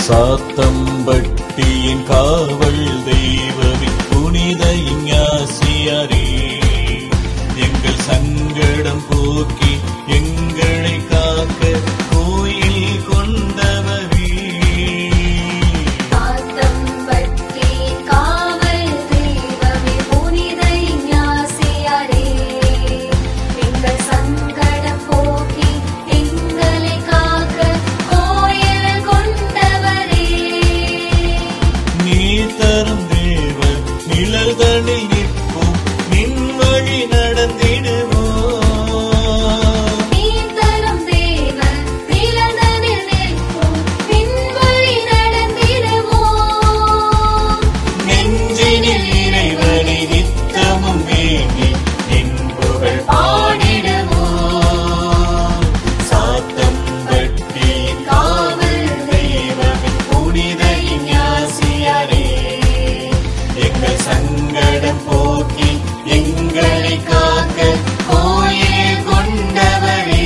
சாத்தம்பட்டியின் காவல் தெய்வமே புனித இஞ்ஞாசியாரே எங்கள் சங்கடம் போக்கி எங்களை காக்க கோயில் கொண்டவரே காத்தம்பட்டியின் காவல் தெய்வமே புனித இஞ்ஞாசியாரே எங்கள் சங்கடம் போக்கி எங்களை காக்க கோயில் கொண்டவரே நீ தரும் தேவ நிழல் தனில் நிற்போம் நின் வழி நடந்திடுவோம் நீ தரும் தேவன் நிலதனில் நிற்போம் பின்வழி நடந்திடுவோம் நெஞ்சினில் இறைவனை நித்தமும் வேண்டி நின் புகழ் பாடிடுவோம் சாத்தம் பட்டி காவல் தெய்வமே புனித இஞ்ஞாசியாரே எங்கள் சங்கடம் போக்கி எங்களை காக்க கோயில் கொண்டவரே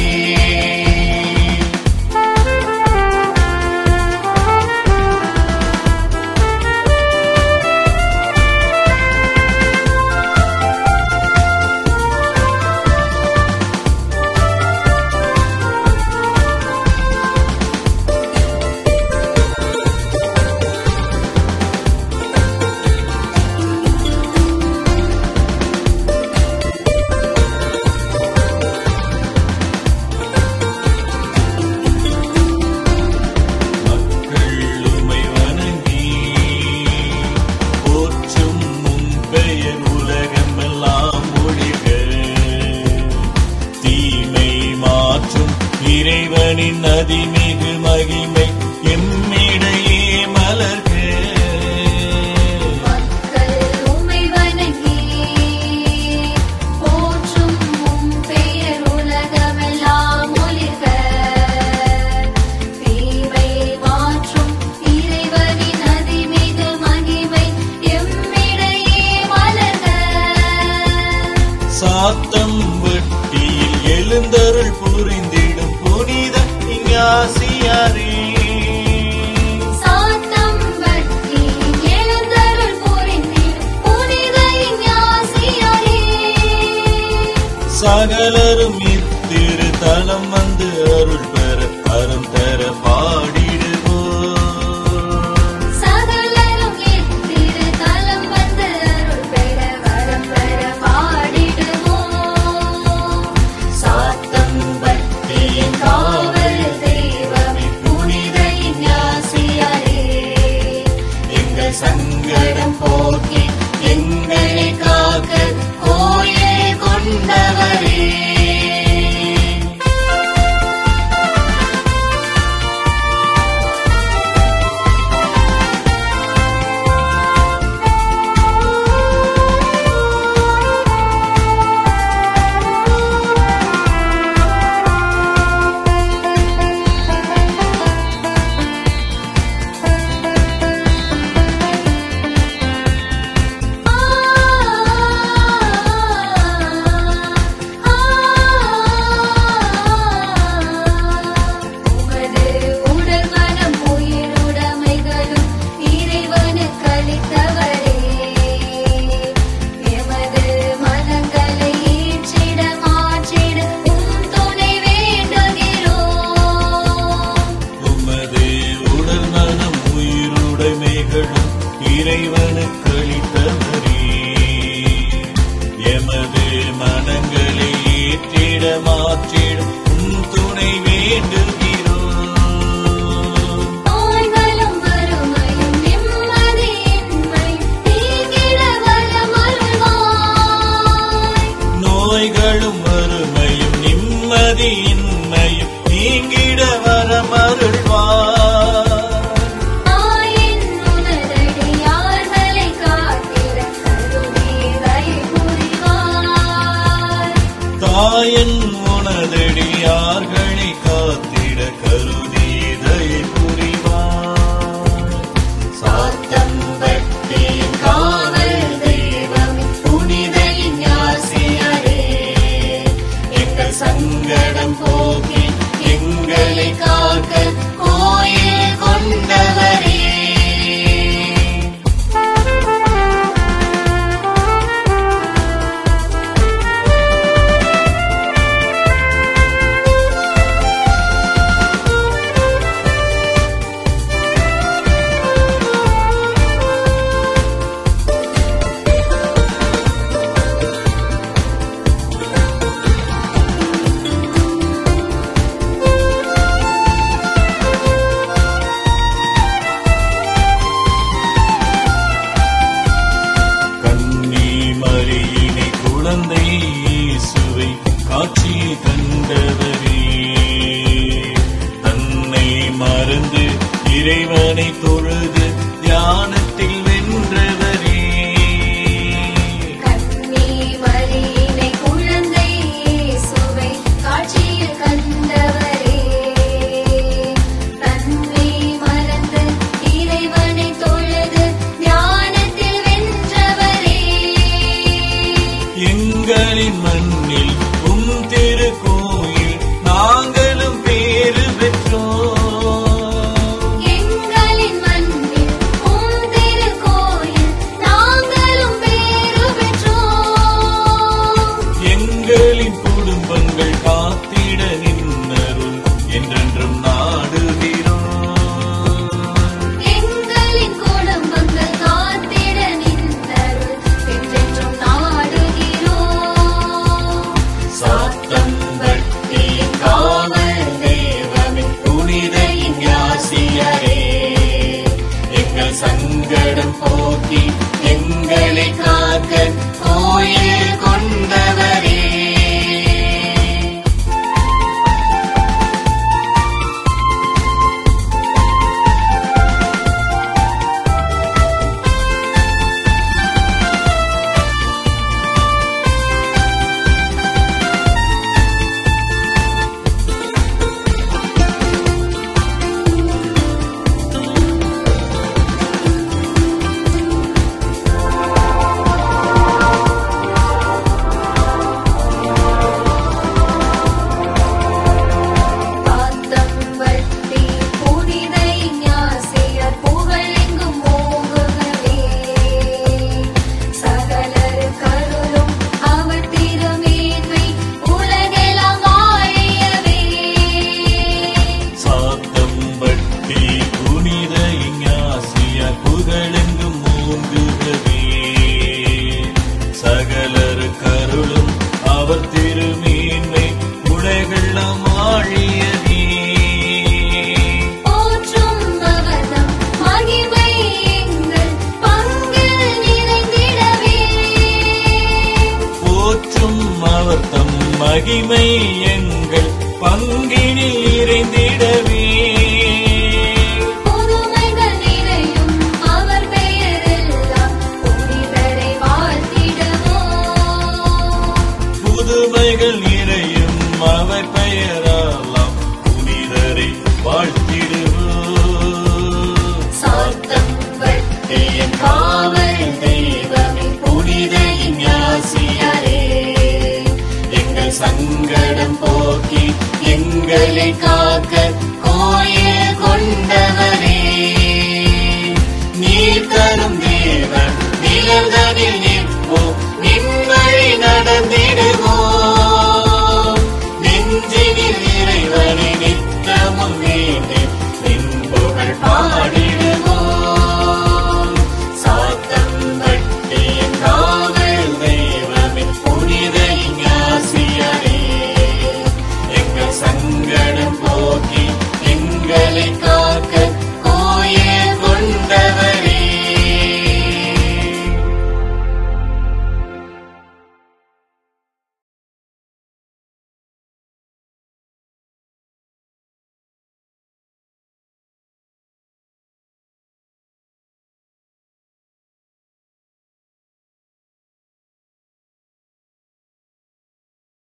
மக்கள் உமை வணங்கி போற்றும் உம் பெயர் உலகமெல்லாம் ஒழிக தீமை மாற்றும் இறைவனின் அதிமிகு மகிமை எம்மிடையே மலர்க மக்கள் உம்மை வணங்கி போற்றும் உம் பெயர் உலகமெல்லாம் ஒளிர்க தீமை மாற்றும் இறைவனின் அதிமிகு மகிமை எம்மிடையே மலர்க சாத்தம் வெட்டியில் எழுந்தருள் புரிந்திடும் புனித இங்காசியாரே சாத்தம் வட்டி எழுந்தருள் புரிந்திடும் புனித இஞ்ஞாசியாரே சகலரும் இத்திரு தலம் வந்து அருள் பெற அரும் தர பாடிடுவோம் சகலரும் எத்திரு தலம் வந்து அருள் பெற வரம் பெற பாடிடுவோம் சாத்தம் பட்டியின் காவல் தெய்வமே புனித இஞ்ஞாசியாரே எங்கள் சங்கடம் போக்கி எங்களை காக்க கோயில் கொண்டவரே இறைவனை தொழுது தியானத்தில் வென்றவரே கன்னி மரியினை குழந்தை இயேசுவை காட்சியில் கண்டவரே தன்னை மறந்து இறைவனை தொழுது ஞானத்தில் வென்றவரே எங்களின் மண்ணில் உம் திருக்கோயில் நாங்களும் பேறு பெற்றோம் எங்களின் மண்ணில் உம் திருக்கோயில் நாங்களும் பேறு பெற்றோம் எங்களின் குடும்பங்கள் காத்திட நின்னருள் என்றென்றும் நாடுகிறோம் எங்களின் குடும்பங்கள் காத்திட நின்றருள் என்றென்றும் நாடுகிறோம் சாத்தம் பக்தியின் காவல் தெய்வமே புனித இஞ்ஞாசியரே எங்கள் சங்கடம் போக்கி எங்களை காக்க கோயில் கொண்டவரே பாத்தம் வட்டி புனித ஞாசியர் புகழெங்கும் ஓங்குகவே சகலர் கருளும் அவர் திருமேன்மை உலகெல்லாம் வாழியவே சாத்தம் பட்டி புனித இஞ்ஞாசிய புகழெங்கும் மூங்குகவே சகலர் கருளும் அவர் திருமீன்மை உலகெல்லாம் ஆழியவே போற்றும் அவதம் மகிமை எங்கள் பங்கில் நிறைந்திடவே போற்றும் அவர் தம் மகிமை எங்கள் பங்கினில் நிறைந்திடவே புதுமைகள் நிறையும் அவர் பெயரெல்லாம் புனிதரை வாழ்த்திடுவோம் புதுமைகள் நிறையும் அவர் பெயராலாம் புனிதரை வாழ்த்திடுவோம் சாத்தம் பக்தியின் காவல் தெய்வமே புனித இஞ்ஞாசியரே எங்கள் சங்கடம் போக்கி எங்களை காக்க